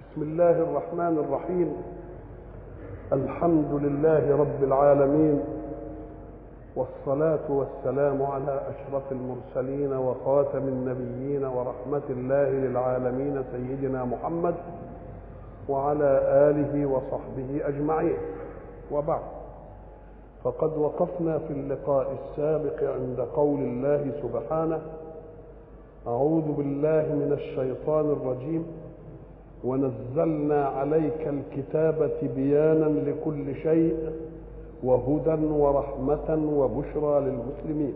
بسم الله الرحمن الرحيم الحمد لله رب العالمين والصلاة والسلام على أشرف المرسلين وخاتم النبيين ورحمة الله للعالمين سيدنا محمد وعلى آله وصحبه أجمعين وبعد فقد وقفنا في اللقاء السابق عند قول الله سبحانه أعوذ بالله من الشيطان الرجيم ونزلنا عليك الكتاب تبيانا لكل شيء وهدى ورحمة وبشرى للمسلمين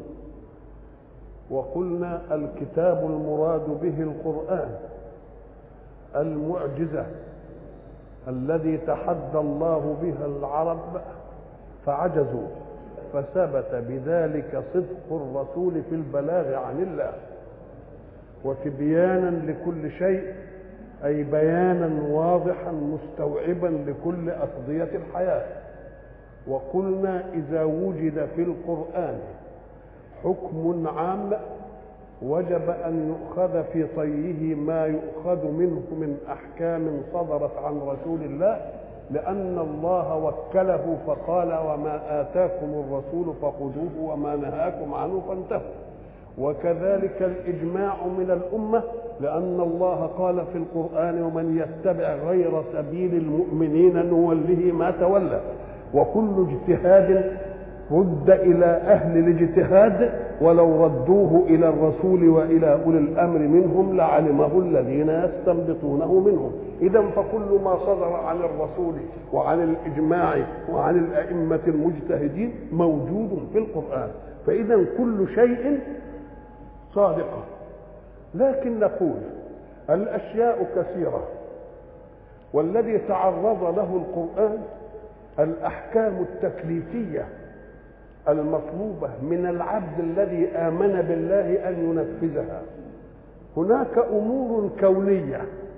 وقلنا الكتاب المراد به القرآن المعجزة الذي تحدى الله بها العرب فعجزوا فثبت بذلك صدق الرسول في البلاغ عن الله وتبيانا لكل شيء أي بيانا واضحا مستوعبا لكل أقضية الحياة وقلنا إذا وجد في القرآن حكم عام وجب أن يؤخذ في طيه ما يؤخذ منه من أحكام صدرت عن رسول الله لأن الله وكله فقال وما آتاكم الرسول فخذوه وما نهاكم عنه فانتهوا وكذلك الإجماع من الأمة لأن الله قال في القرآن ومن يتبع غير سبيل المؤمنين نوله ما تولى وكل اجتهاد رد إلى أهل الاجتهاد ولو ردوه إلى الرسول وإلى أولي الأمر منهم لعلمه الذين يستنبطونه منهم إذا فكل ما صدر عن الرسول وعن الإجماع وعن الأئمة المجتهدين موجود في القرآن فإذا كل شيء صادقة لكن نقول الأشياء كثيرة والذي تعرض له القرآن الأحكام التكليفية المطلوبة من العبد الذي آمن بالله أن ينفذها هناك أمور كونية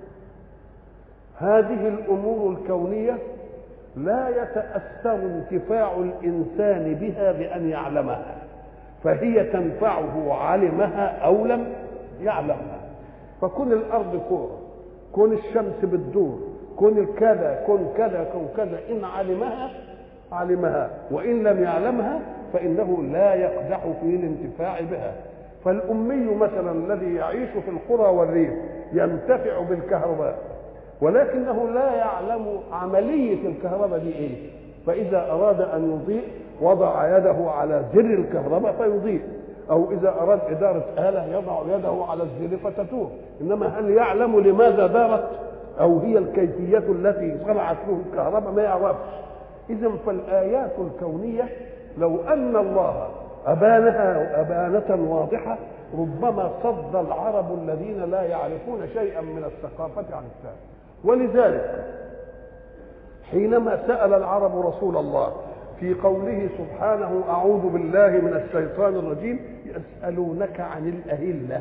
هذه الأمور الكونية لا يتأثر انتفاع الإنسان بها بأن يعلمها فهي تنفعه علمها أو لم يعلمها فكون الأرض كورة كون الشمس بتدور كون كذا كون كذا كون كذا إن علمها علمها وإن لم يعلمها فإنه لا يقدح في الانتفاع بها فالأمي مثلا الذي يعيش في القرى والريف ينتفع بالكهرباء ولكنه لا يعلم عملية الكهرباء دي إيه فإذا أراد أن يضيء وضع يده على زر الكهرباء فيضيء أو إذا أراد إدارة آلة يضع يده على الزر فتتوه إنما هل يعلم لماذا دارت أو هي الكيفية التي صنعت له الكهرباء ما يعرفش إذا فالآيات الكونية لو أن الله أبانها أبانة واضحة ربما صد العرب الذين لا يعرفون شيئا من الثقافة عن الثاني ولذلك حينما سأل العرب رسول الله في قوله سبحانه أعوذ بالله من الشيطان الرجيم يسألونك عن الأهلة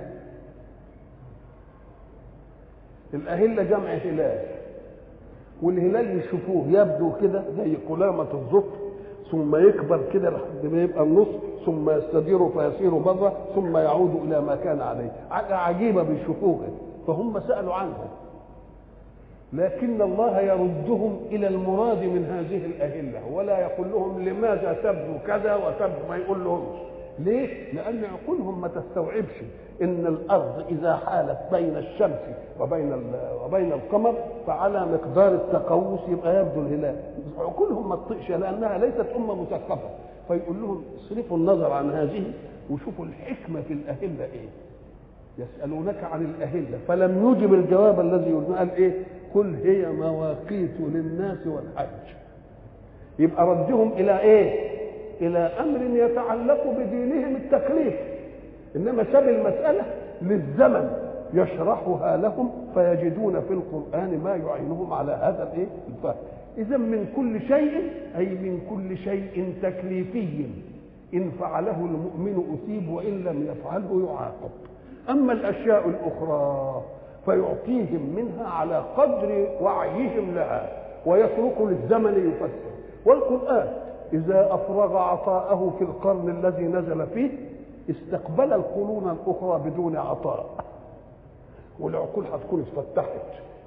الأهلة جمع هلال والهلال يشوفوه يبدو كده زي قلامة الظفر ثم يكبر كده لحد ما يبقى النص ثم يستدير فيصير بره ثم يعود إلى ما كان عليه حاجة عجيبة بيشوفوه فهم سألوا عنها لكن الله يردهم الى المراد من هذه الاهله ولا يقول لهم لماذا تبدو كذا وتبدو ما يقول لهمش ليه؟ لأن عقولهم ما تستوعبش إن الأرض إذا حالت بين الشمس وبين وبين القمر فعلى مقدار التقوس يبقى يبدو الهلال. عقولهم ما تطيقش لأنها ليست أمة مثقفة فيقول لهم اصرفوا النظر عن هذه وشوفوا الحكمة في الأهلة إيه. يسألونك عن الأهلة فلم يجب الجواب الذي يقول قال إيه؟ قل هي مواقيت للناس والحج يبقى ردهم الى ايه الى امر يتعلق بدينهم التكليف انما ساب المساله للزمن يشرحها لهم فيجدون في القران ما يعينهم على هذا الايه الفهم اذا من كل شيء اي من كل شيء تكليفي ان فعله المؤمن اثيب وان لم يفعله يعاقب اما الاشياء الاخرى فيعطيهم منها على قدر وعيهم لها ويترك للزمن يفسر والقرآن إذا أفرغ عطاءه في القرن الذي نزل فيه استقبل القرون الأخرى بدون عطاء والعقول هتكون اتفتحت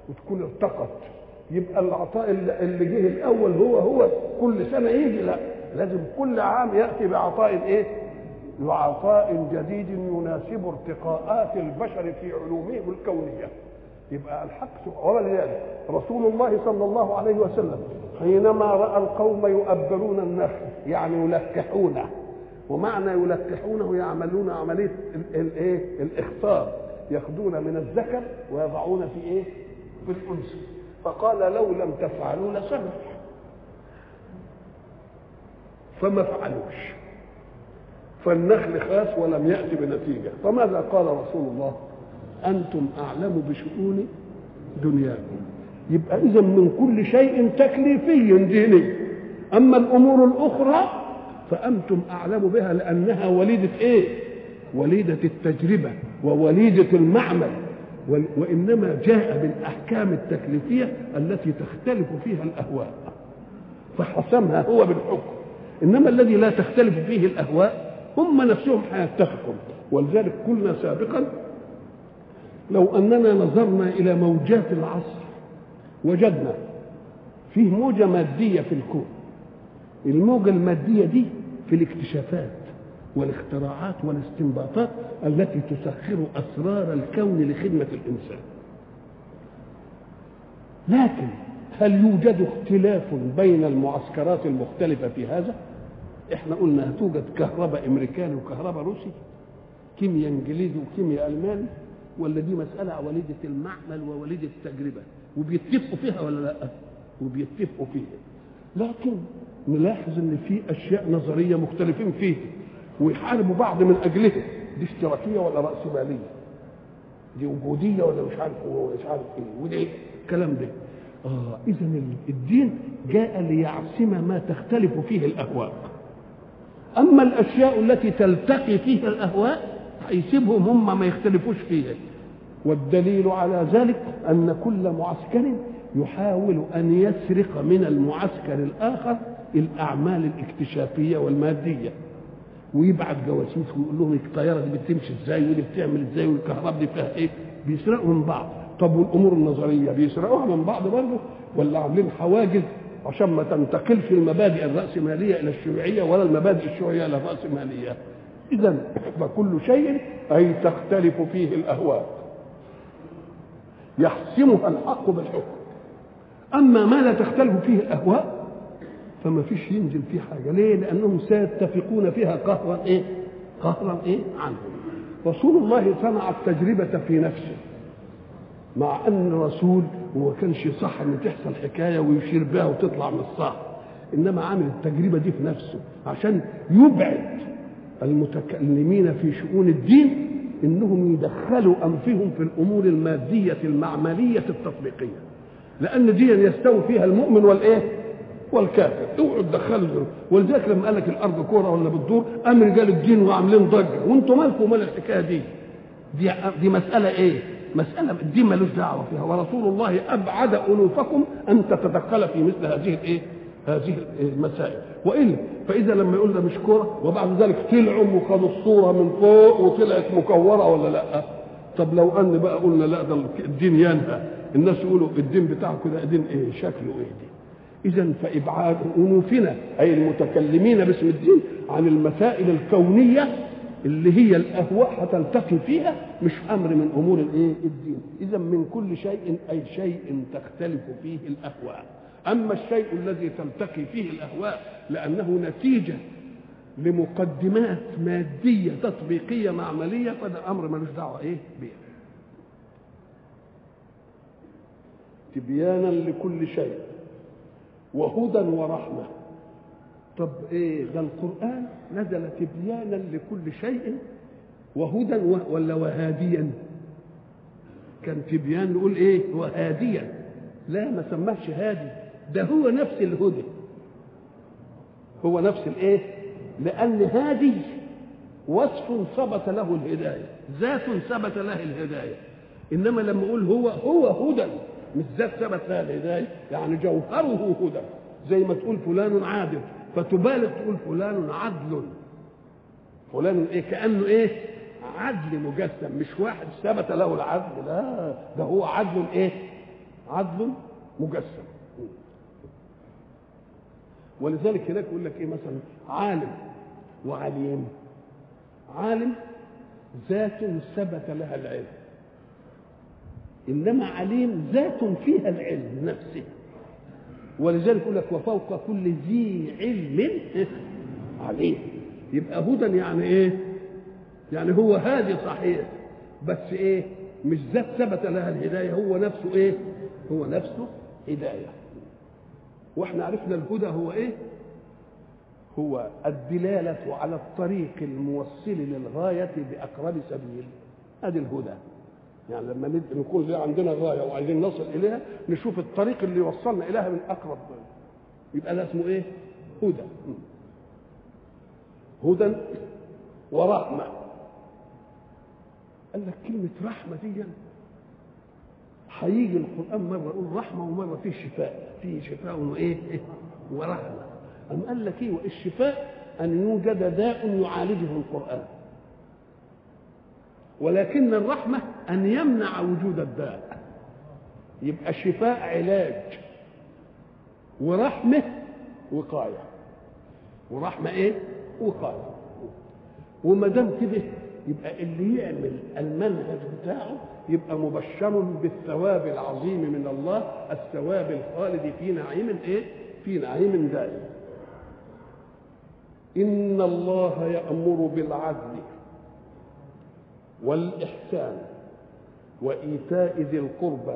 وتكون ارتقت يبقى العطاء اللي اللي جه الاول هو هو كل سنه يجي لا لازم كل عام ياتي بعطاء ايه بعطاء جديد يناسب ارتقاءات البشر في علومهم الكونيه يبقى الحق سبحانه ولذلك رسول الله صلى الله عليه وسلم حينما راى القوم يؤبرون النخل يعني يلكحونه ومعنى يلكحونه يعملون عمليه الايه الاخصاب ياخذون من الذكر ويضعون في ايه في الانثى فقال لو لم تفعلوا لسمح فما فعلوش فالنخل خاس ولم يأتي بنتيجة فماذا قال رسول الله أنتم أعلم بشؤون دنياكم يبقى إذا من كل شيء تكليفي ديني أما الأمور الأخرى فأنتم أعلم بها لأنها وليدة إيه وليدة التجربة ووليدة المعمل وإنما جاء بالأحكام التكليفية التي تختلف فيها الأهواء فحسمها هو بالحكم إنما الذي لا تختلف فيه الأهواء هم نفسهم هيتفقوا ولذلك قلنا سابقا لو أننا نظرنا إلى موجات العصر وجدنا فيه موجة مادية في الكون الموجة المادية دي في الاكتشافات والاختراعات والاستنباطات التي تسخر أسرار الكون لخدمة الإنسان لكن هل يوجد اختلاف بين المعسكرات المختلفة في هذا؟ احنا قلنا هتوجد كهرباء امريكاني وكهرباء روسي كيمياء انجليزي وكيمياء الماني ولا دي مساله وليده المعمل ووليده التجربه وبيتفقوا فيها ولا لا وبيتفقوا فيها لكن نلاحظ ان في اشياء نظريه مختلفين فيها ويحاربوا بعض من اجلها دي اشتراكيه ولا راسماليه دي وجوديه ولا مش عارف مش عارف ايه ودي الكلام ده اه اذا الدين جاء ليعصم ما تختلف فيه الاهواء اما الاشياء التي تلتقي فيها الاهواء هيسيبهم هم ما يختلفوش فيها والدليل على ذلك ان كل معسكر يحاول ان يسرق من المعسكر الاخر الاعمال الاكتشافيه والماديه ويبعت جواسيس ويقول لهم الطياره دي بتمشي ازاي ودي بتعمل ازاي والكهرباء دي فيها ايه بيسرقوا من بعض طب والامور النظريه بيسرقوها من بعض برضه ولا عاملين حواجز عشان ما تنتقلش المبادئ الرأسمالية إلى الشيوعية ولا المبادئ الشيوعية إلى الرأسمالية إذا فكل شيء أي تختلف فيه الأهواء يحسمها الحق بالحكم أما ما لا تختلف فيه الأهواء فما فيش ينزل فيه حاجة ليه؟ لأنهم سيتفقون فيها قهرا إيه؟ قهرا إيه؟ عنهم رسول الله صنع التجربة في نفسه مع ان الرسول وما كانش صح ان تحصل حكايه ويشير بها وتطلع من الصح انما عامل التجربه دي في نفسه عشان يبعد المتكلمين في شؤون الدين انهم يدخلوا انفهم في الامور الماديه المعمليه التطبيقيه لان دي يستوي فيها المؤمن والايه والكافر اوعوا تدخلوا ولذلك لما قال لك الارض كوره ولا بتدور قام رجال الدين وعاملين ضجه وانتم مالكم ومال الحكايه دي دي دي مساله ايه مسألة الدين ملوش دعوة فيها ورسول الله أبعد أنوفكم أن تتدخل في مثل هذه الإيه؟ هذه المسائل وإلا فإذا لما يقول ده مش كورة وبعد ذلك طلعوا وخدوا الصورة من فوق وطلعت مكورة ولا لا؟ طب لو أن بقى قلنا لا ده الدين ينهى الناس يقولوا الدين بتاعكم ده دين إيه؟ شكله إيه دي؟ إذا فإبعاد أنوفنا أي المتكلمين باسم الدين عن المسائل الكونية اللي هي الاهواء هتلتقي فيها مش امر من امور الايه الدين اذا من كل شيء اي شيء تختلف فيه الاهواء اما الشيء الذي تلتقي فيه الاهواء لانه نتيجه لمقدمات ماديه تطبيقيه معمليه فده امر ملوش دعوه ايه بيه تبيانا لكل شيء وهدى ورحمه طب ايه ده القران نزل تبيانا لكل شيء وهدى ولا وهاديا كان تبيان نقول ايه وهاديا لا ما سماش هادي ده هو نفس الهدى هو نفس الايه لان هادي وصف ثبت له الهدايه ذات ثبت له الهدايه انما لما اقول هو هو هدى مش ذات ثبت لها الهدايه يعني جوهره هدى زي ما تقول فلان عادل فتبالغ تقول فلان عدل فلان ايه كانه ايه عدل مجسم مش واحد ثبت له العدل لا ده هو عدل ايه عدل مجسم ولذلك هناك يقول لك ايه مثلا عالم وعليم عالم ذات ثبت لها العلم انما عليم ذات فيها العلم نفسه ولذلك يقول لك وفوق كل ذي علم عليم يبقى هدى يعني ايه يعني هو هادي صحيح بس ايه مش ذات ثبت لها الهدايه هو نفسه ايه هو نفسه هدايه واحنا عرفنا الهدى هو ايه هو الدلالة على الطريق الموصل للغاية بأقرب سبيل هذه الهدى يعني لما نكون عندنا غاية وعايزين نصل إليها نشوف الطريق اللي يوصلنا إليها من أقرب يبقى ده اسمه إيه؟ هدى هدى ورحمة قال لك كلمة رحمة دي هيجي القرآن مرة يقول رحمة ومرة فيه شفاء فيه شفاء وإيه؟ ورحمة أم قال لك إيه الشفاء أن يوجد داء يعالجه القرآن ولكن الرحمة أن يمنع وجود الداء يبقى الشفاء علاج ورحمة وقاية ورحمة إيه؟ وقاية وما دام كده يبقى اللي يعمل المنهج بتاعه يبقى مبشر بالثواب العظيم من الله الثواب الخالد في نعيم ايه؟ في نعيم دائم. إن الله يأمر بالعدل والإحسان وإيتاء ذي القربى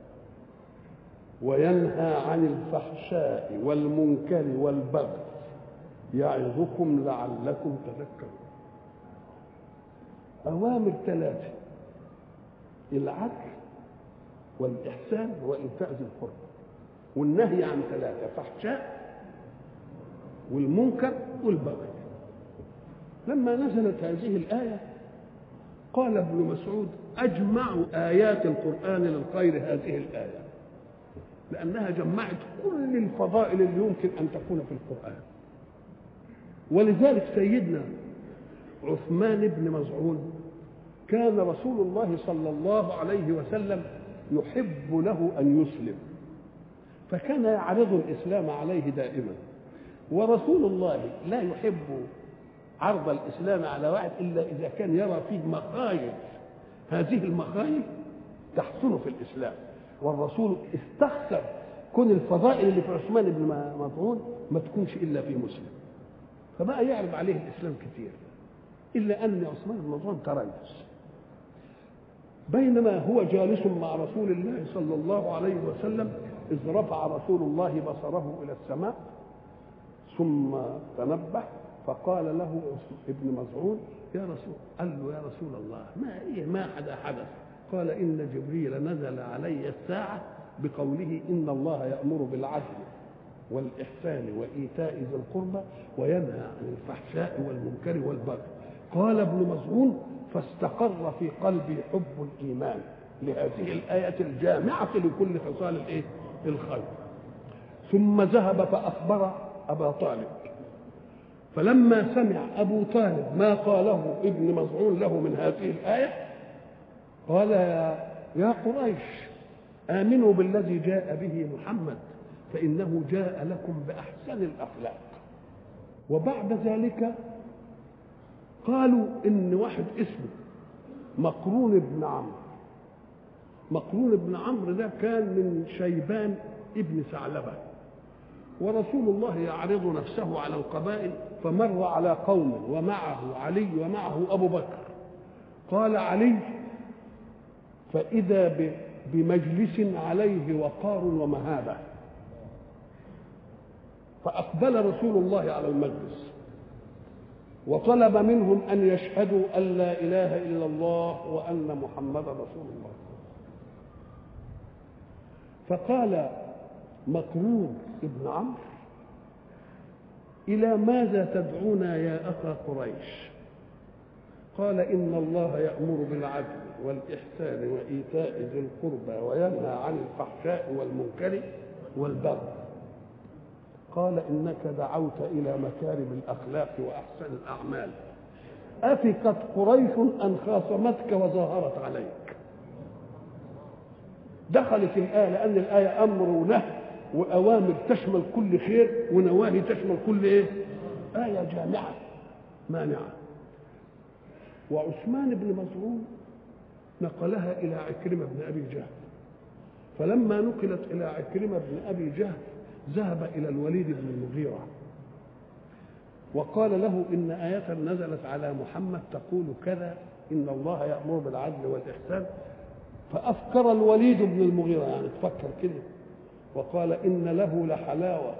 وينهى عن الفحشاء والمنكر والبغي يعظكم لعلكم تذكرون أوامر ثلاثة العدل والإحسان وإيتاء ذي القربى والنهي عن ثلاثة فحشاء والمنكر والبغي لما نزلت هذه الآية قال ابن مسعود أجمع آيات القرآن للخير هذه الآية لأنها جمعت كل الفضائل اللي يمكن أن تكون في القرآن ولذلك سيدنا عثمان بن مزعون كان رسول الله صلى الله عليه وسلم يحب له أن يسلم فكان يعرض الإسلام عليه دائما ورسول الله لا يحب عرض الإسلام على واحد إلا إذا كان يرى فيه مخايف هذه المخايف تحصل في الإسلام والرسول استخسر كون الفضائل اللي في عثمان بن مطعون ما تكونش إلا في مسلم فبقى يعرض عليه الإسلام كثير إلا أن عثمان بن مطعون تريث بينما هو جالس مع رسول الله صلى الله عليه وسلم إذ رفع رسول الله بصره إلى السماء ثم تنبه فقال له ابن مسعود يا رسول قال له يا رسول الله ما إيه ما حدا حدث قال إن جبريل نزل علي الساعة بقوله إن الله يأمر بالعدل والإحسان وإيتاء ذي القربى وينهى عن الفحشاء والمنكر والبغي قال ابن مسعود فاستقر في قلبي حب الإيمان لهذه الآية الجامعة لكل خصال الإيه؟ الخير ثم ذهب فأخبر أبا طالب فلما سمع أبو طالب ما قاله ابن مزعون له من هذه الآية قال يا, يا قريش آمنوا بالذي جاء به محمد فإنه جاء لكم بأحسن الأخلاق وبعد ذلك قالوا إن واحد اسمه مقرون بن عمرو مقرون بن عمرو ده كان من شيبان ابن ثعلبه ورسول الله يعرض نفسه على القبائل فمر على قوم ومعه علي ومعه ابو بكر قال علي فاذا بمجلس عليه وقار ومهابه فاقبل رسول الله على المجلس وطلب منهم ان يشهدوا ان لا اله الا الله وان محمدا رسول الله فقال مقرون ابن عمرو إلى ماذا تدعونا يا أخا قريش قال إن الله يأمر بالعدل والإحسان وإيتاء ذي القربى وينهى عن الفحشاء والمنكر والبغي قال إنك دعوت إلى مكارم الأخلاق وأحسن الأعمال أفكت قريش أن خاصمتك وظاهرت عليك دخلت الآية لأن الآية أمر ونهي وأوامر تشمل كل خير ونواهي تشمل كل إيه؟ آية جامعة مانعة وعثمان بن مظعون نقلها إلى عكرمة بن أبي جهل فلما نقلت إلى عكرمة بن أبي جهل ذهب إلى الوليد بن المغيرة وقال له إن آية نزلت على محمد تقول كذا إن الله يأمر بالعدل والإحسان فأفكر الوليد بن المغيرة يعني تفكر كده وقال إن له لحلاوة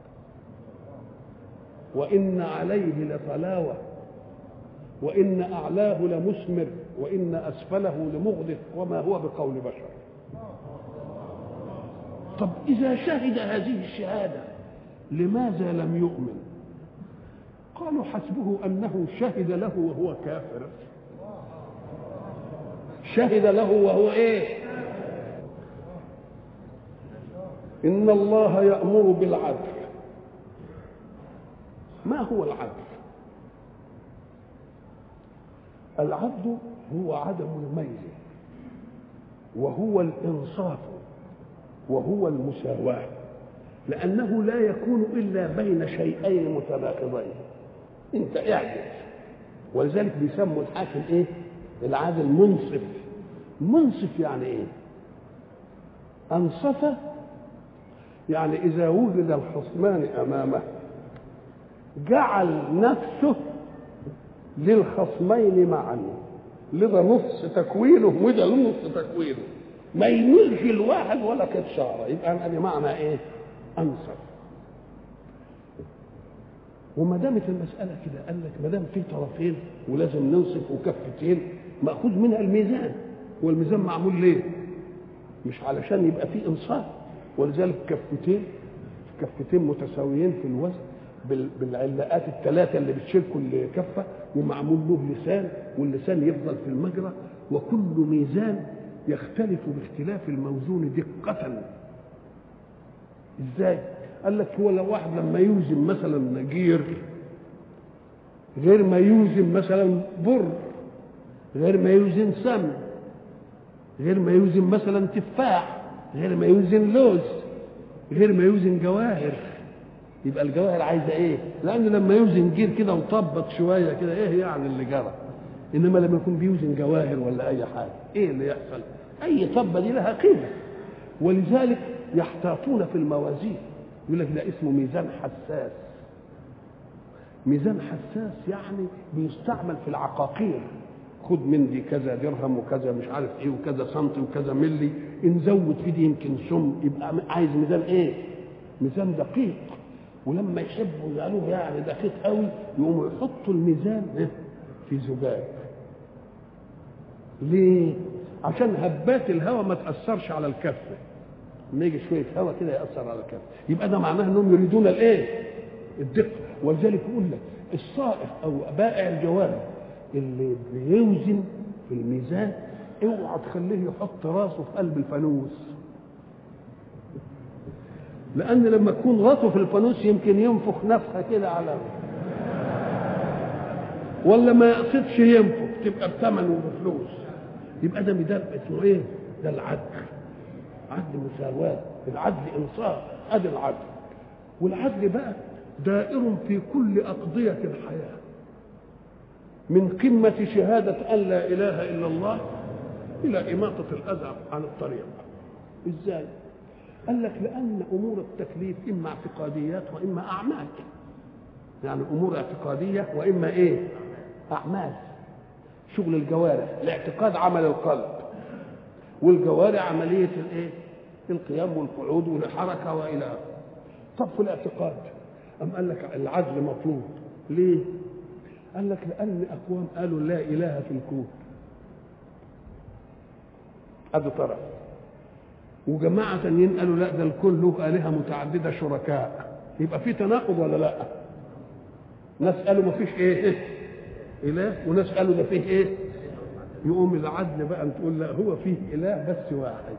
وإن عليه لطلاوة وإن أعلاه لمثمر وإن أسفله لمغدق وما هو بقول بشر طب إذا شهد هذه الشهادة لماذا لم يؤمن قالوا حسبه أنه شهد له وهو كافر شهد له وهو إيه إن الله يأمر بالعدل ما هو العدل العدل هو عدم الميل وهو الإنصاف وهو المساواة لأنه لا يكون إلا بين شيئين متناقضين أنت اعدل ولذلك بيسموا الحاكم إيه؟ العادل منصف منصف يعني إيه؟ أنصف يعني إذا وجد الخصمان أمامه جعل نفسه للخصمين معا لذا نص تكوينه وده نص تكوينه ما يميلش الواحد ولا كتشاره يبقى انا معنى ايه؟ انصف وما دامت المساله كده قال لك ما دام في طرفين ولازم ننصف وكفتين ماخوذ منها الميزان والميزان معمول ليه؟ مش علشان يبقى في انصاف ولذلك كفتين كفتين متساويين في الوزن بالعلاقات الثلاثة اللي بتشيل كل كفة ومعمول له لسان واللسان يفضل في المجرى وكل ميزان يختلف باختلاف الموزون دقة ازاي؟ قال لك هو لو واحد لما يوزن مثلا جير غير ما يوزن مثلا بر غير ما يوزن سمن غير ما يوزن مثلا تفاح غير ما يوزن لوز غير ما يوزن جواهر يبقى الجواهر عايزه ايه؟ لان لما يوزن جير كده وطبط شويه كده ايه يعني اللي جرى؟ انما لما يكون بيوزن جواهر ولا اي حاجه ايه اللي يحصل؟ اي طبه دي لها قيمه ولذلك يحتاطون في الموازين يقول لك ده اسمه ميزان حساس ميزان حساس يعني بيستعمل في العقاقير خد من دي كذا درهم وكذا مش عارف ايه وكذا سنتي وكذا ملي ان زود في دي يمكن سم يبقى عايز ميزان ايه؟ ميزان دقيق ولما يحبوا يقالوه يعني دقيق قوي يقوموا يحطوا الميزان في زجاج ليه؟ عشان هبات الهواء ما تاثرش على الكفه لما يجي شويه هواء كده ياثر على الكفه يبقى ده معناه انهم يريدون الايه؟ الدقه ولذلك يقول لك الصائغ او بائع الجوارح اللي بيوزن في الميزان اوعى تخليه يحط راسه في قلب الفانوس لان لما تكون راسه في الفانوس يمكن ينفخ نفخه كده على ولا ما يقصدش ينفخ تبقى بثمن وبفلوس يبقى ده ميدان اسمه ايه؟ ده العدل عدل مساواه العدل انصاف ادي العدل والعدل بقى دائر في كل اقضيه الحياه من قمة شهادة أن لا إله إلا الله إلى إماطة الأذى عن الطريق إزاي؟ قال لك لأن أمور التكليف إما اعتقاديات وإما أعمال يعني أمور اعتقادية وإما إيه؟ أعمال شغل الجوارح الاعتقاد عمل القلب والجوارح عملية الإيه؟ القيام والقعود والحركة وإلى آخره طب في الاعتقاد أم قال لك العدل مطلوب ليه؟ قال لك لأن أقوام قالوا لا إله في الكون هذا طرف وجماعة تانيين قالوا لا ده الكون له آلهة متعددة شركاء يبقى في تناقض ولا لا؟ ناس قالوا ما فيش إيه, إيه إله وناس قالوا ده فيه إيه؟ يقوم العدل بقى تقول لا هو فيه إله بس واحد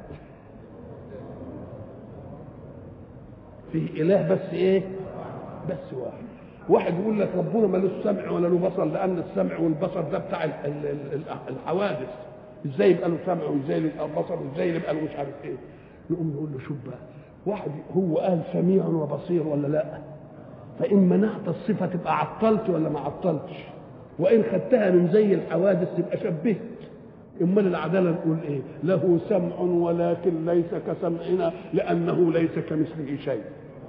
فيه إله بس إيه؟ بس واحد واحد يقول لك ربنا ملوش سمع ولا له بصر لان السمع والبصر ده بتاع الحوادث ازاي يبقى له سمع وازاي يبقى له بصر وازاي يبقى له مش عارف ايه نقوم نقول له شوف بقى واحد هو قال سميع وبصير ولا لا فان منعت الصفه تبقى عطلت ولا ما عطلتش وان خدتها من زي الحوادث تبقى شبهت امال العداله نقول ايه له سمع ولكن ليس كسمعنا لانه ليس كمثله شيء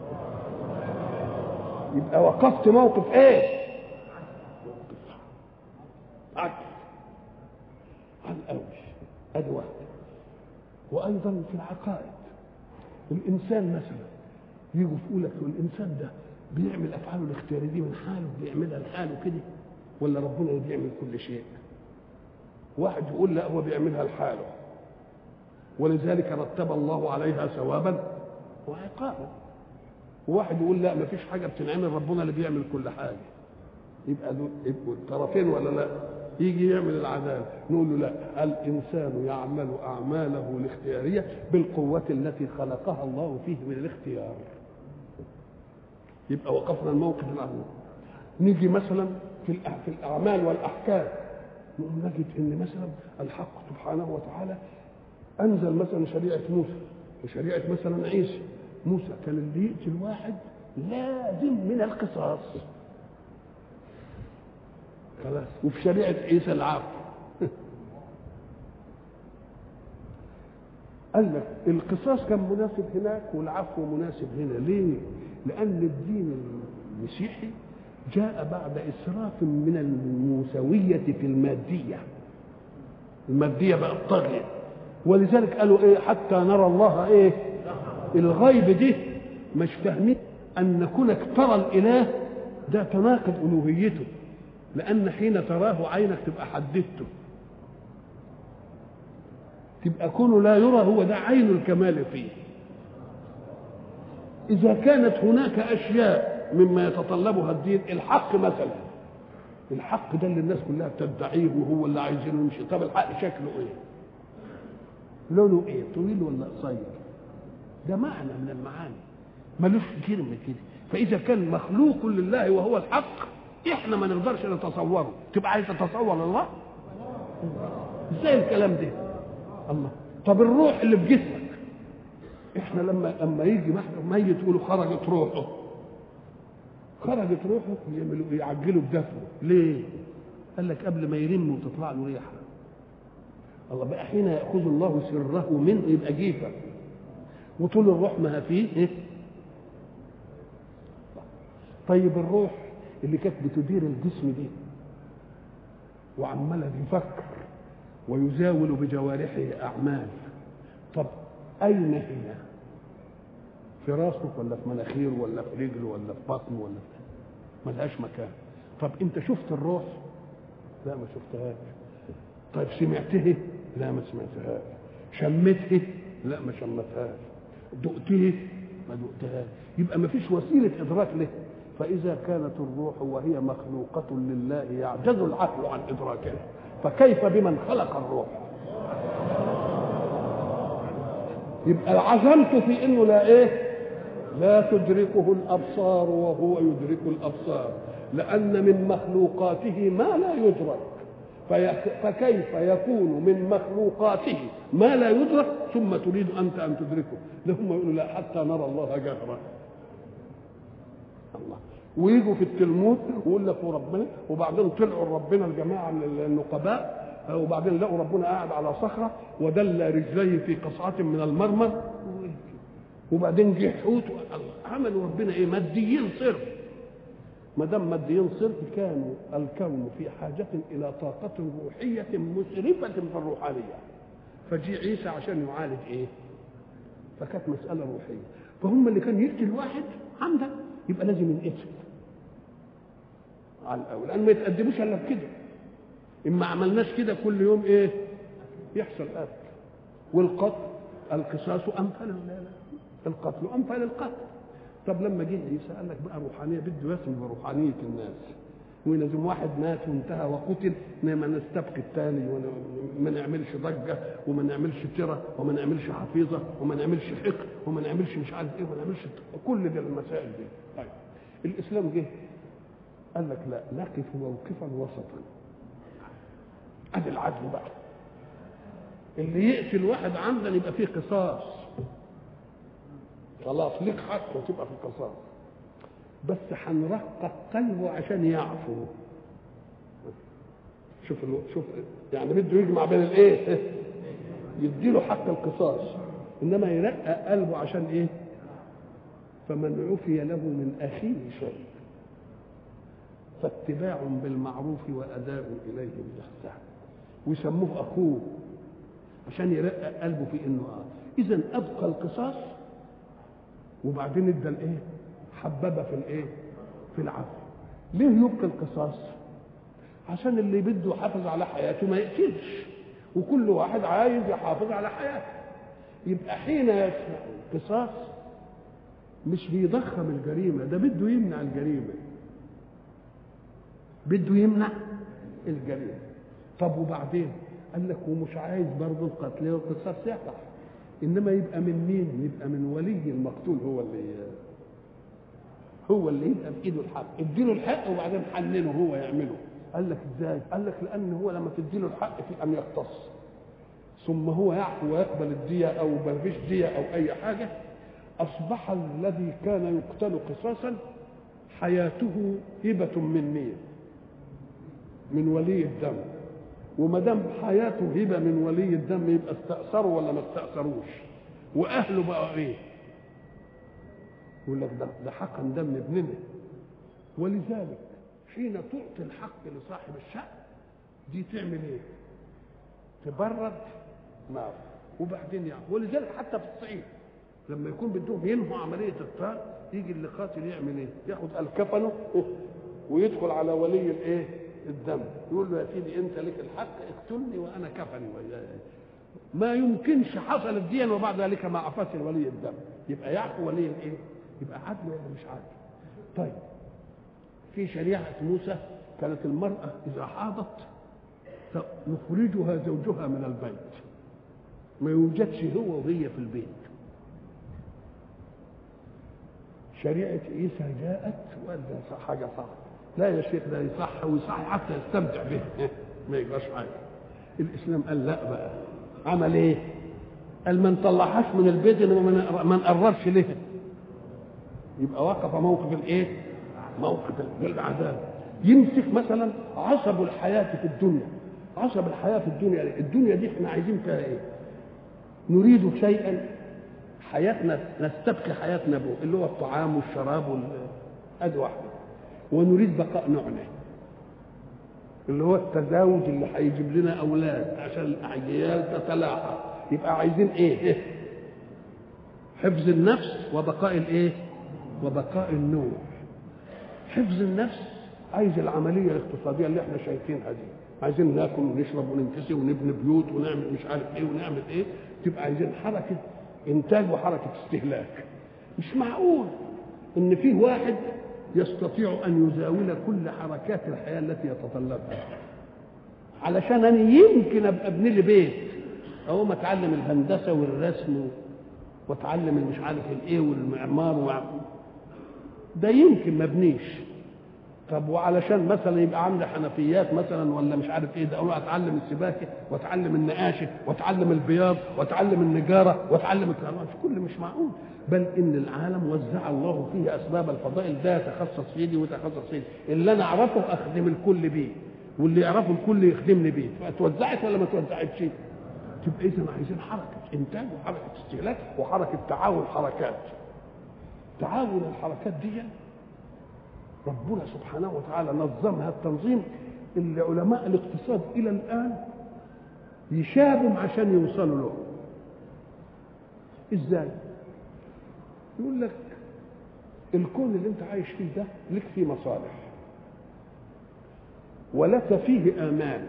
يبقى وقفت موقف ايه عدل عن قوي ادي واحد وايضا في العقائد الانسان مثلا يجوا يقول لك الانسان ده بيعمل افعاله الاختياريه دي من حاله بيعملها لحاله كده ولا ربنا اللي بيعمل كل شيء واحد يقول لا هو بيعملها لحاله ولذلك رتب الله عليها ثوابا وعقابا وواحد يقول لا ما فيش حاجه بتنعمل ربنا اللي بيعمل كل حاجه يبقى دول يبقوا الطرفين ولا لا يجي يعمل العداله نقول له لا الانسان يعمل اعماله الاختياريه بالقوه التي خلقها الله فيه من الاختيار يبقى وقفنا الموقف الاول نيجي مثلا في في الاعمال والاحكام نقوم نجد ان مثلا الحق سبحانه وتعالى انزل مثلا شريعه موسى وشريعه مثلا عيسى موسى كان اللي يقتل واحد لازم من القصاص خلاص وفي شريعه عيسى العفو قال لك القصاص كان مناسب هناك والعفو مناسب هنا ليه؟ لأن الدين المسيحي جاء بعد إسراف من الموسوية في المادية المادية بقت طاغية ولذلك قالوا إيه حتى نرى الله إيه الغيب دي مش فاهمين أن كونك ترى الإله ده تناقض ألوهيته لأن حين تراه عينك تبقى حددته تبقى كونه لا يرى هو ده عين الكمال فيه إذا كانت هناك أشياء مما يتطلبها الدين الحق مثلا الحق ده اللي الناس كلها بتدعيه وهو اللي عايزينه يمشي طب الحق شكله ايه؟ لونه ايه؟ طويل ولا قصير؟ ده معنى من المعاني ملوش كلمه كده فاذا كان مخلوق لله وهو الحق احنا ما نقدرش نتصوره تبقى عايز تتصور الله ازاي الكلام ده الله طب الروح اللي في جسمك احنا لما لما يجي ميت يقولوا خرجت روحه خرجت روحه يعملوا يعجلوا بدفنه ليه؟ قال لك قبل ما يرم وتطلع له ريحه الله بقى حين ياخذ الله سره منه يبقى جيفه وطول الروح ما فيه إيه؟ طيب الروح اللي كانت بتدير الجسم دي وعماله يفكر ويزاول بجوارحه اعمال طب اين هي في راسه ولا في مناخيره ولا في رجله ولا في بطنه ولا في ملهاش مكان طب انت شفت الروح لا ما شفتهاش طيب سمعته لا ما سمعتهاش شمته لا ما شمتهاش دقته ما دقتهاش يبقى ما فيش وسيله ادراك له فاذا كانت الروح وهي مخلوقه لله يعجز العقل عن ادراكها فكيف بمن خلق الروح يبقى عزمت في انه لا ايه لا تدركه الابصار وهو يدرك الابصار لان من مخلوقاته ما لا يدرك فكيف يكون من مخلوقاته ما لا يدرك ثم تريد انت ان تدركه ده هم يقولوا لا حتى نرى الله جهرا الله ويجوا في التلمود ويقول لك وربنا وبعدين طلعوا ربنا الجماعه النقباء وبعدين لقوا ربنا قاعد على صخره ودل رجليه في قصعه من المرمر وبعدين جه حوت عملوا ربنا ايه ماديين صرف ما دام ماديين صرف كانوا الكون في حاجه الى طاقه روحيه مسرفه في الروحانيه فجي عيسى عشان يعالج ايه فكانت مساله روحيه فهم اللي كان يقتل واحد عمدا يبقى لازم ينقتل على الاول لان ما يتقدموش الا بكده اما عملناش كده كل يوم ايه يحصل قتل والقتل القصاص امثل القتل امثل القتل طب لما جه عيسى قال لك بقى روحانيه بده يسمى بروحانيه الناس ولازم واحد مات وانتهى وقتل ما نستبقي الثاني وما نعملش ضجه وما نعملش ترى وما نعملش حفيظه وما نعملش حقد وما نعملش مش عارف ايه وما نعملش كل دي المسائل دي طيب الاسلام جه قال لك لا نقف موقفا وسطا ادي العدل بقى اللي يقتل واحد عمدا يبقى فيه قصاص خلاص ليك حق وتبقى في القصاص بس هنرقق قلبه عشان يعفو شوف الو... شوف يعني بده يجمع بين الايه يديله حق القصاص انما يرقق قلبه عشان ايه فمن عفي له من اخيه شيء فاتباع بالمعروف واداء اليه بالاحسان ويسموه اخوه عشان يرقق قلبه في انه اه اذا ابقى القصاص وبعدين ادى الايه حببه في الايه في العفو ليه يبقى القصاص عشان اللي بده يحافظ على حياته ما يقتلش وكل واحد عايز يحافظ على حياته يبقى حين يسمع القصاص مش بيضخم الجريمه ده بده يمنع الجريمه بده يمنع الجريمه طب وبعدين قال لك ومش عايز برضه القتل والقصاص يقع انما يبقى من مين يبقى من ولي المقتول هو اللي هو اللي يبقى بايده الحق اديله الحق وبعدين حننه هو يعمله قال لك ازاي قال لك لان هو لما تديله الحق في ان يختص ثم هو يعفو ويقبل الدية او ما فيش دية او اي حاجة اصبح الذي كان يقتل قصاصا حياته هبة من مين من ولي الدم وما دام حياته هبه من ولي الدم يبقى استأثروا ولا ما استأثروش واهله بقى ايه يقول لك ده ده حقا دم ابننا ولذلك حين تعطي الحق لصاحب الشأن دي تعمل ايه تبرد نار وبعدين يعني ولذلك حتى في الصعيد لما يكون بدهم ينهوا عمليه الطار يجي اللي قاتل يعمل ايه ياخد الكفنه ويدخل على ولي الايه الدم يقول له يا سيدي انت لك الحق اقتلني وانا كفني ما يمكنش حصلت دي وبعد ذلك ما عفاش ولي الدم يبقى يعفو ولي الايه يبقى عدل ولا مش عدل طيب في شريعه موسى كانت المراه اذا حاضت يخرجها زوجها من البيت ما يوجدش هو وهي في البيت شريعة عيسى جاءت وقال ده حاجة صعبة لا يا شيخ ده يصح ويصح حتى يستمتع به ما يجراش حاجه الاسلام قال لا بقى عمل ايه قال ما نطلعهاش من البيت انما ما نقربش لها يبقى وقف موقف الايه موقف العذاب يمسك مثلا عصب الحياه في الدنيا عصب الحياه في الدنيا الدنيا دي احنا عايزين فيها ايه نريد شيئا حياتنا نستبقي حياتنا به اللي هو الطعام والشراب وال ادي واحده ونريد بقاء نوعنا اللي هو التزاوج اللي هيجيب لنا اولاد عشان الاجيال تتلاحق يبقى عايزين ايه حفظ النفس وبقاء الايه وبقاء النوع حفظ النفس عايز العمليه الاقتصاديه اللي احنا شايفينها دي عايزين ناكل ونشرب وننكسي ونبني بيوت ونعمل مش عارف ايه ونعمل ايه تبقى عايزين حركه انتاج وحركه استهلاك مش معقول ان فيه واحد يستطيع ان يزاول كل حركات الحياه التي يتطلبها علشان انا يمكن ابقى ابني لي بيت اقوم اتعلم الهندسه والرسم واتعلم المش عارف الايه والمعمار و... ده يمكن ما ابنيش طب وعلشان مثلا يبقى عندي حنفيات مثلا ولا مش عارف ايه ده اروح اتعلم السباكه واتعلم النقاشه واتعلم البياض واتعلم النجاره واتعلم الكلام مش كل مش معقول بل ان العالم وزع الله فيه اسباب الفضائل ده يتخصص في دي ويتخصص في دي اللي انا اعرفه اخدم الكل بيه واللي يعرفه الكل يخدمني بيه فتوزعت ولا ما توزعتش تبقى اذا عايزين حركه انتاج وحركه استهلاك وحركه تعاون حركات تعاون الحركات دي ربنا سبحانه وتعالى نظمها التنظيم اللي علماء الاقتصاد الى الان يشابهم عشان يوصلوا له ازاي يقول لك الكون اللي انت عايش فيه ده لك فيه مصالح ولك فيه امال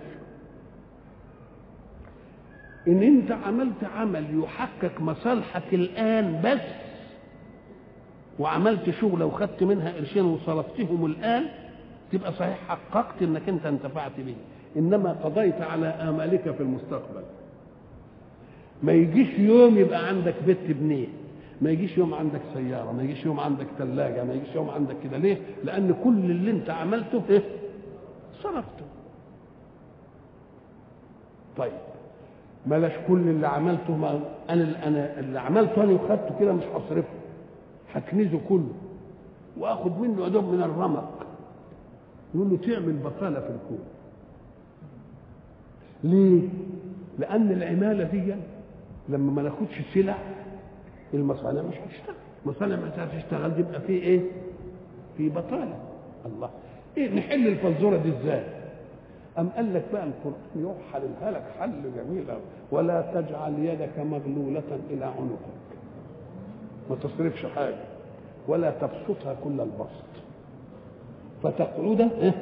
ان انت عملت عمل يحقق مصالحك الان بس وعملت شغله وخدت منها قرشين وصرفتهم الان تبقى صحيح حققت انك انت انتفعت به انما قضيت على امالك في المستقبل ما يجيش يوم يبقى عندك بيت تبنيه ما يجيش يوم عندك سيارة ما يجيش يوم عندك ثلاجة ما يجيش يوم عندك كده ليه لأن كل اللي انت عملته ايه صرفته طيب بلاش كل اللي عملته ما انا انا اللي عملته انا وخدته كده مش هصرفه هكنزه كله واخد منه ادوب من الرمق يقول له تعمل بطاله في الكون ليه؟ لان العماله دي لما ما ناخدش سلع المصانع مش هتشتغل المصانع مش هتشتغل يبقى في ايه؟ في بطاله الله ايه نحل الفزوره دي ازاي؟ أم قال لك بقى القرآن يروح حللها لك حل جميل أوي ولا تجعل يدك مغلولة إلى عنقك ما تصرفش حاجة ولا تبسطها كل البسط فتقعد إيه؟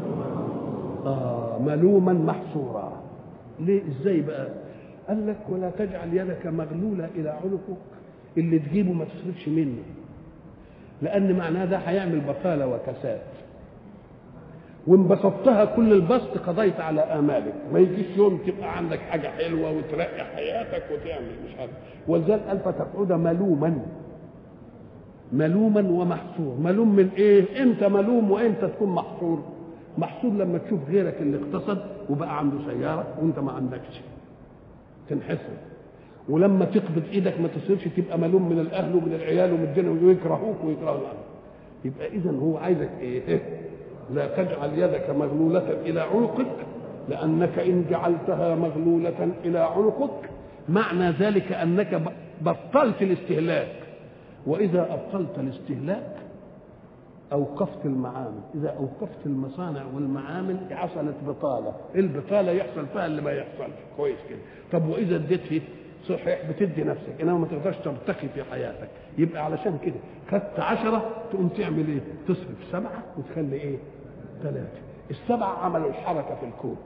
آه ملوما محسورا ليه ازاي بقى قال لك ولا تجعل يدك مغلولة إلى عنقك اللي تجيبه ما تصرفش منه لأن معناه ده هيعمل بطالة وكساد وان بسطتها كل البسط قضيت على امالك ما يجيش يوم تبقى عندك حاجه حلوه وترقي حياتك وتعمل مش عارف ولذلك قال فتقعد ملوما ملوما ومحصور ملوم من ايه امتى ملوم وامتى تكون محصور محصور لما تشوف غيرك اللي اقتصد وبقى عنده سياره وانت ما عندكش تنحسر ولما تقبض ايدك ما تصيرش تبقى ملوم من الاهل ومن العيال ومن الدنيا ويكرهوك ويكرهوا يبقى اذا هو عايزك ايه لا تجعل يدك مغلولة إلى عنقك لأنك إن جعلتها مغلولة إلى عنقك معنى ذلك أنك بطلت الاستهلاك وإذا أبطلت الاستهلاك أوقفت المعامل إذا أوقفت المصانع والمعامل حصلت بطالة البطالة يحصل فيها اللي ما يحصلش كويس كده طب وإذا اديت فيه صحيح بتدي نفسك انما ما تقدرش ترتقي في حياتك يبقى علشان كده خدت عشرة تقوم تعمل ايه تصرف سبعة وتخلي ايه ثلاثة السبعة عملوا الحركة في الكون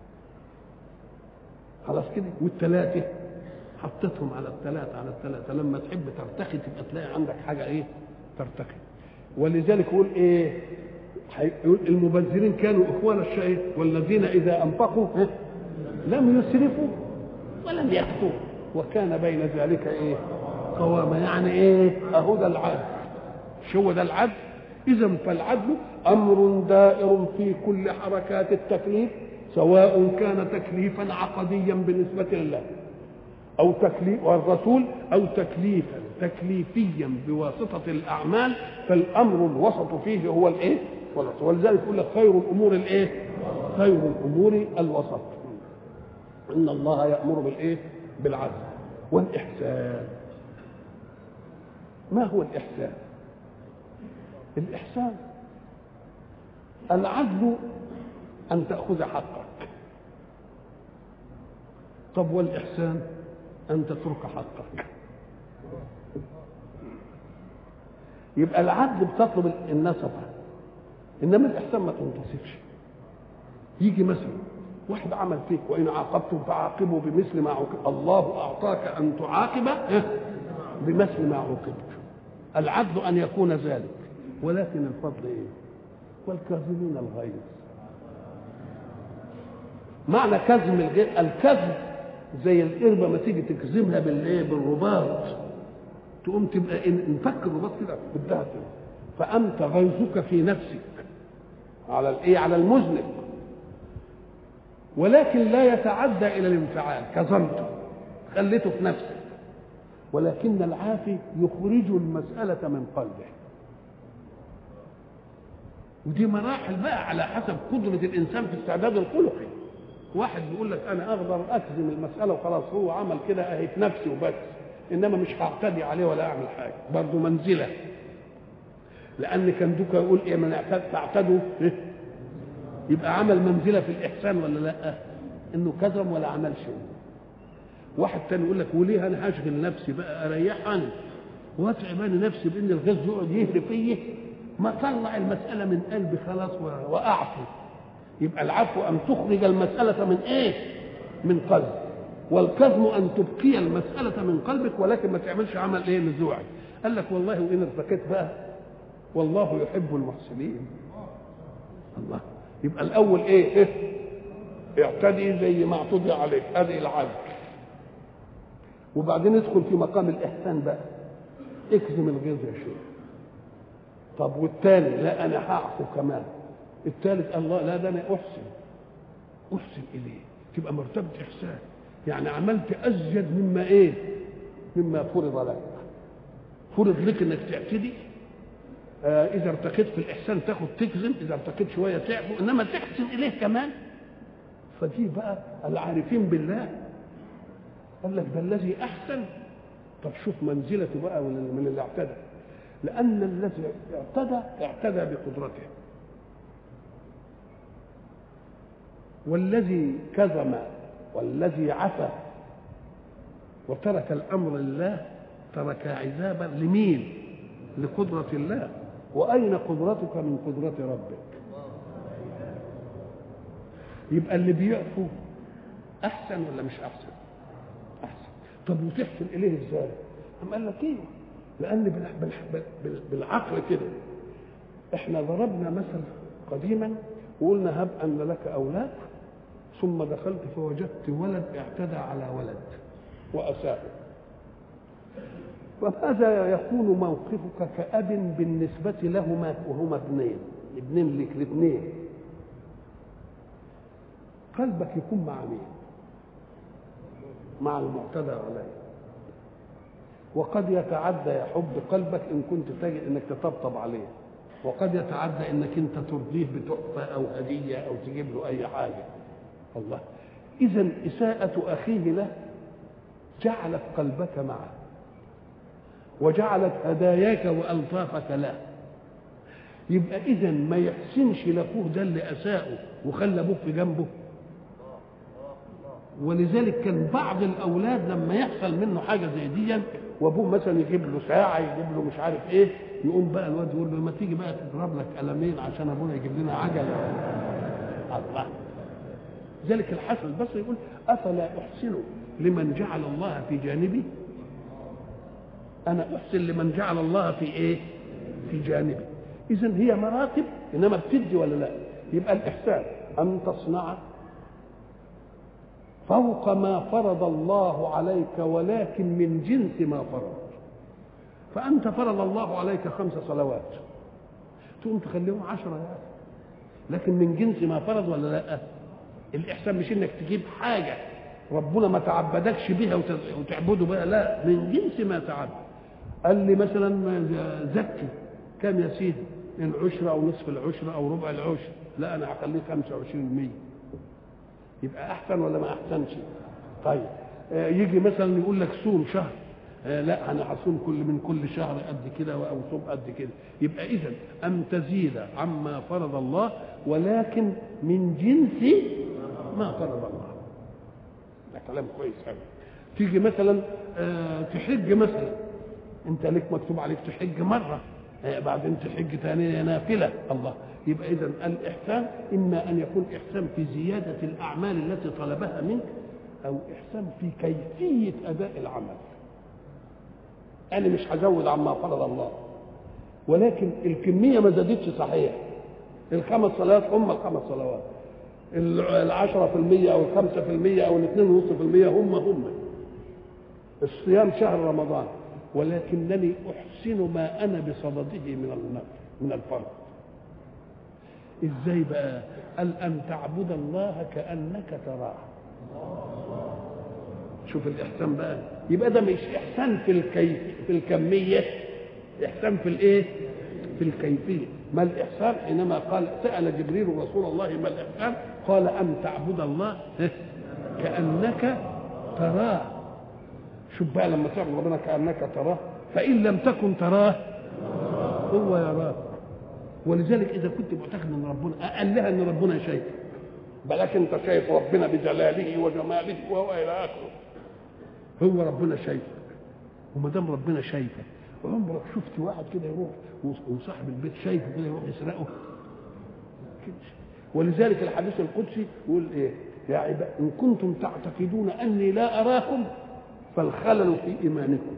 خلاص كده والثلاثة حطيتهم على الثلاثة على الثلاثة لما تحب ترتقي تبقى تلاقي عندك حاجة ايه ترتقي ولذلك يقول ايه يقول المبذرين كانوا اخوان الشيء والذين اذا انفقوا لم يسرفوا ولم يخطوا وكان بين ذلك ايه قوامة يعني ايه اهو ده العدل مش هو ده العدل اذا فالعدل امر دائر في كل حركات التكليف سواء كان تكليفا عقديا بالنسبة لله أو تكليف والرسول أو تكليفا تكليفيا بواسطة الأعمال فالأمر الوسط فيه هو الإيه؟ والوسط ولذلك يقول لك خير الأمور الإيه؟ خير الأمور الوسط إن الله يأمر بالإيه؟ بالعدل والإحسان ما هو الإحسان؟ الإحسان العدل أن تأخذ حقك طب والإحسان أن تترك حقك يبقى العدل بتطلب النصفة إنما الإحسان ما تنتصفش يجي مثلا واحد عمل فيك وإن عاقبتم فعاقبوا بمثل ما عوقب الله أعطاك أن تعاقب بمثل ما عوقبت العدل أن يكون ذلك ولكن الفضل إيه والكاظمين الغيظ معنى كظم الغيظ الكظم زي القربة ما تيجي تكظمها بالايه بالرباط تقوم تبقى انفك الرباط كده بدها كده فأنت غيظك في نفسك على الايه على المذنب ولكن لا يتعدى الى الانفعال كظمته خليته في نفسك ولكن العافي يخرج المسألة من قلبه ودي مراحل بقى على حسب قدرة الإنسان في استعداد الخلقي واحد بيقول لك أنا أقدر أكزم المسألة وخلاص هو عمل كده أهي في نفسي وبس إنما مش هعتدي عليه ولا أعمل حاجة برضه منزلة لأن كان دوكا يقول إيه من تعتدوا إيه؟ يبقى عمل منزلة في الإحسان ولا لأ إنه كذب ولا عمل شيء واحد تاني يقول لك وليه أنا هشغل نفسي بقى أريح أنا وأتعب أنا نفسي بإن الغيظ يقعد يهري فيا ما طلع المسألة من قلبي خلاص وأعفو يبقى العفو أن تخرج المسألة من إيه؟ من قلب والكظم أن تبقي المسألة من قلبك ولكن ما تعملش عمل إيه نزوعي قال لك والله وإن ارتكيت بقى والله يحب المحسنين الله يبقى الأول إيه؟ إيه؟ اعتدي زي ما اعتدي عليك هذه العدل وبعدين ادخل في مقام الإحسان بقى اكزم الغيظ يا شيخ طب والثاني لا انا هعفو كمان الثالث الله لا ده انا احسن احسن اليه تبقى مرتبه احسان يعني عملت ازيد مما ايه مما فرض لك فرض لك انك تعتدي آه اذا ارتقيت في الاحسان تاخد تكذب اذا ارتقيت شويه تعفو انما تحسن اليه كمان فدي بقى العارفين بالله قال لك ده الذي احسن طب شوف منزلته بقى من اللي اعتدى لان الذي اعتدى اعتدى بقدرته والذي كظم والذي عفى وترك الامر لله ترك عذابا لمين لقدرة الله وأين قدرتك من قدرة ربك يبقى اللي بيعفو أحسن ولا مش أحسن أحسن طب وتحسن إليه إزاي أم قال لك إيه لأن بالعقل كده إحنا ضربنا مثل قديما وقلنا هب أن لك أولاد ثم دخلت فوجدت ولد اعتدى على ولد وأساءه فماذا يكون موقفك كأب بالنسبة لهما وهما اثنين ابنين لك الاثنين قلبك يكون مع مين مع المعتدى عليه وقد يتعدى يا حب قلبك ان كنت تجد انك تطبطب عليه وقد يتعدى انك انت ترضيه بتحفه او هديه او تجيب له اي حاجه الله اذا اساءه اخيه له جعلت قلبك معه وجعلت هداياك والطافك له يبقى اذا ما يحسنش لاخوه ده اللي اساءه وخلى ابوه في جنبه ولذلك كان بعض الاولاد لما يحصل منه حاجه زي دي وابوه مثلا يجيب له ساعه يجيب له مش عارف ايه يقوم بقى الواد يقول له ما تيجي بقى تضرب لك قلمين عشان ابونا يجيب لنا عجله الله ذلك الحسن البصري يقول افلا احسن لمن جعل الله في جانبي انا احسن لمن جعل الله في ايه في جانبي اذا هي مراتب انما بتدي ولا لا يبقى الاحسان ان تصنع فوق ما فرض الله عليك ولكن من جنس ما فرض فأنت فرض الله عليك خمس صلوات تقوم تخليهم عشرة يعني لكن من جنس ما فرض ولا لا الإحسان مش إنك تجيب حاجة ربنا ما تعبدكش بها وتعبده بها لا من جنس ما تعبد قال لي مثلا زكي كم يا سيدي العشرة أو نصف العشرة أو ربع العشر لا أنا هخليه 25 يبقى احسن ولا ما احسنش طيب آه يجي مثلا يقول لك صوم شهر آه لا انا هصوم كل من كل شهر قد كده او صوم قد كده يبقى اذا ان تزيد عما فرض الله ولكن من جنس ما فرض الله ده كلام كويس قوي تيجي مثلا آه تحج مثلا انت لك مكتوب عليك تحج مره بعدين تحج ثانية نافلة الله يبقى إذا الإحسان إما أن يكون إحسان في زيادة الأعمال التي طلبها منك أو إحسان في كيفية أداء العمل أنا مش هزود عما فرض الله ولكن الكمية ما زادتش صحيح الخمس صلوات هم الخمس صلوات العشرة في المية أو الخمسة في المية أو الاثنين ونص في المية هم هم الصيام شهر رمضان ولكنني احسن ما انا بصدده من النفل من الفرض ازاي بقى قال ان تعبد الله كانك تراه شوف الاحسان بقى يبقى ده مش احسان في الكيف في الكميه احسان في الايه في الكيفيه ما الاحسان حينما قال سال جبريل رسول الله ما الاحسان قال ان تعبد الله كانك تراه شوف بقى لما تعبد ربنا كانك تراه فان لم تكن تراه هو يراك ولذلك اذا كنت معتقد ان ربنا قال لها ان ربنا شايفك بلك انت شايف ربنا بجلاله وجماله وهو الى اخره هو ربنا شايفك وما دام ربنا شايفك وعمرك شفت واحد كده يروح وصاحب البيت شايفه كده يروح يسرقه ولذلك الحديث القدسي يقول ايه يا عباد ان كنتم تعتقدون اني لا اراكم فالخلل في ايمانكم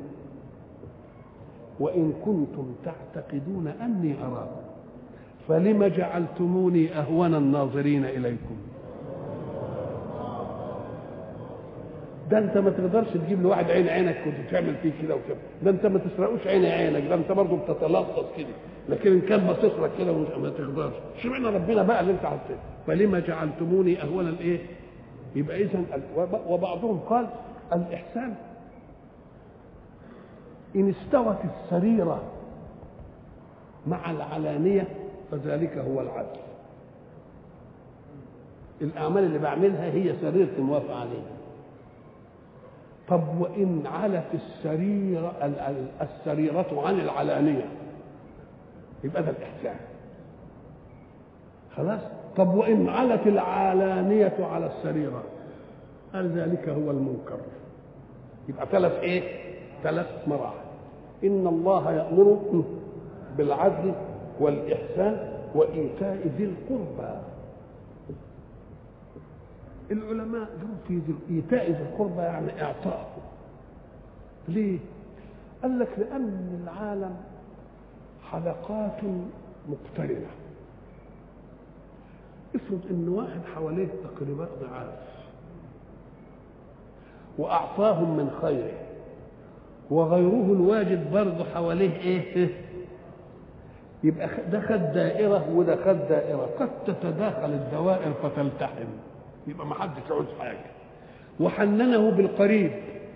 وان كنتم تعتقدون اني اراكم فلم جعلتموني اهون الناظرين اليكم ده انت ما تقدرش تجيب لواحد عين عينك كنت تعمل فيه كده وكده ده انت ما تسرقوش عين عينك ده انت برضه بتتلصص كده لكن ان كان باصص لك كده ما تقدرش اشمعنى ربنا بقى اللي انت عملته فلما جعلتموني اهون الايه يبقى اذا وبعضهم قال الاحسان ان استوت السريره مع العلانيه فذلك هو العدل الاعمال اللي بعملها هي سريرتي موافق عليها طب وان علت السريره السريره عن العلانيه يبقى ده الاحسان خلاص طب وان علت العلانيه على السريره قال ذلك هو المنكر يبقى ثلاث ايه ثلاث مراحل ان الله يامر بالعدل والاحسان وايتاء ذي القربى العلماء قالوا في ذي ايتاء ذي القربى يعني اعطائه ليه قال لك لان العالم حلقات مقترنه افرض ان واحد حواليه اقرباء ضعاف واعطاهم من خيره وغيره الواجد برضه حواليه ايه يبقى ده خد دائرة وده خد دائرة قد تتداخل الدوائر فتلتحم يبقى ما حدش يعوز حاجة وحننه بالقريب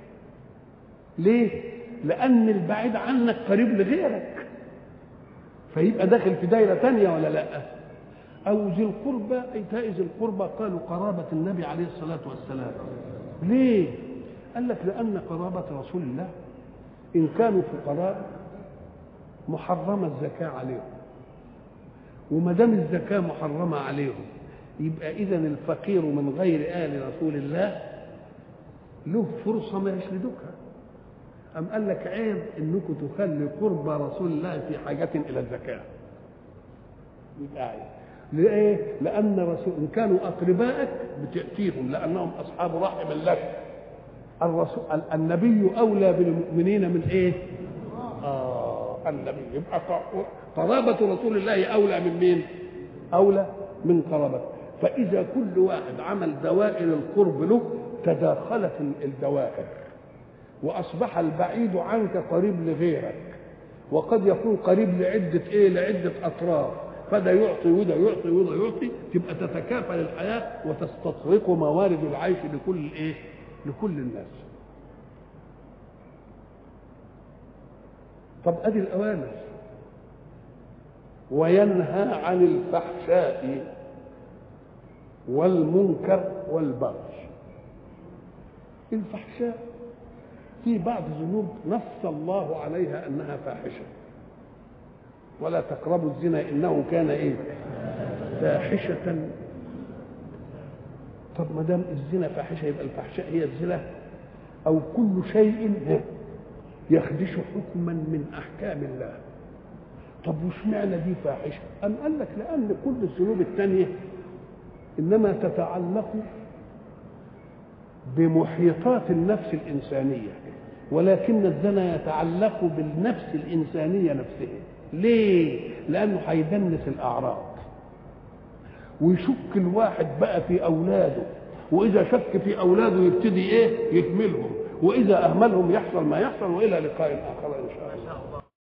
ليه؟ لأن البعيد عنك قريب لغيرك فيبقى داخل في دايرة تانية ولا لأ؟ أو ذي القربى إيتاء ذي القربى قالوا قرابة النبي عليه الصلاة والسلام ليه؟ قال لك لأن قرابة رسول الله إن كانوا فقراء محرمة الزكاة عليهم وما دام الزكاة محرمة عليهم يبقى إذا الفقير من غير آل رسول الله له فرصة ما يشردكها أم قال لك عيب إنكم تخلي قرب رسول الله في حاجة إلى الزكاة يبقى عيب ليه؟ لأن رسول إن كانوا أقربائك بتأتيهم لأنهم أصحاب رحم لك الرسول النبي أولى بالمؤمنين من إيه؟ آه النبي يبقى قرابة رسول الله أولى من مين؟ أولى من قرابته فإذا كل واحد عمل دوائر القرب له تداخلت الدوائر وأصبح البعيد عنك قريب لغيرك وقد يكون قريب لعدة إيه؟ لعدة أطراف فده يعطي وده يعطي وده يعطي تبقى تتكافل الحياة وتستطرق موارد العيش لكل إيه؟ لكل الناس طب ادي الاوامر وينهى عن الفحشاء والمنكر والبغي الفحشاء في بعض ذنوب نص الله عليها انها فاحشه ولا تقربوا الزنا انه كان ايه فاحشه طب ما دام الزنا فاحشه يبقى الفحشاء هي الزنا او كل شيء يخدش حكما من احكام الله طب وش معنى دي فاحشه ام قال لك لان كل الذنوب الثانيه انما تتعلق بمحيطات النفس الانسانيه ولكن الزنا يتعلق بالنفس الانسانيه نفسها ليه لانه هيدنس الاعراض ويشك الواحد بقى في اولاده واذا شك في اولاده يبتدي ايه يهملهم واذا اهملهم يحصل ما يحصل والى لقاء اخر ان شاء الله